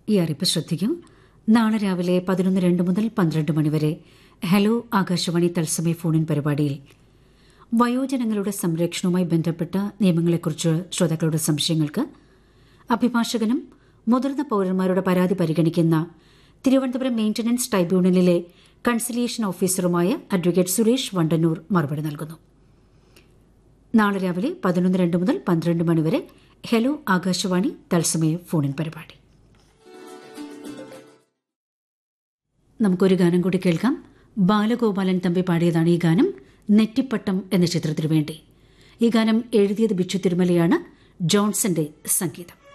ഈ അറിയിപ്പ് ശ്രദ്ധിക്കൂ നാളെ രാവിലെ പതിനൊന്ന് രണ്ട് മുതൽ പന്ത്രണ്ട് മണിവരെ ഹലോ ആകാശവാണി തത്സമയ ഫോണിൻ പരിപാടിയിൽ വയോജനങ്ങളുടെ സംരക്ഷണവുമായി ബന്ധപ്പെട്ട നിയമങ്ങളെക്കുറിച്ച് ശ്രോതാക്കളുടെ സംശയങ്ങൾക്ക് അഭിഭാഷകനും മുതിർന്ന പൌരന്മാരുടെ പരാതി പരിഗണിക്കുന്ന തിരുവനന്തപുരം മെയിന്റനൻസ് ട്രൈബ്യൂണലിലെ കൺസിലിയേഷൻ ഓഫീസറുമായ അഡ്വക്കേറ്റ് സുരേഷ് വണ്ടന്നൂർ മറുപടി നൽകുന്നു നാളെ രാവിലെ പതിനൊന്ന് രണ്ട് മുതൽ പന്ത്രണ്ട് മണിവരെ ഹലോ ആകാശവാണി തത്സമയ ഫോണിൻ പരിപാടി നമുക്കൊരു ഗാനം കൂടി കേൾക്കാം ബാലഗോപാലൻ തമ്പി പാടിയതാണ് ഈ ഗാനം നെറ്റിപ്പട്ടം എന്ന ചിത്രത്തിനു വേണ്ടി ഈ ഗാനം എഴുതിയത് ബിച്ചു തിരുമലയാണ് ജോൺസന്റെ സംഗീതം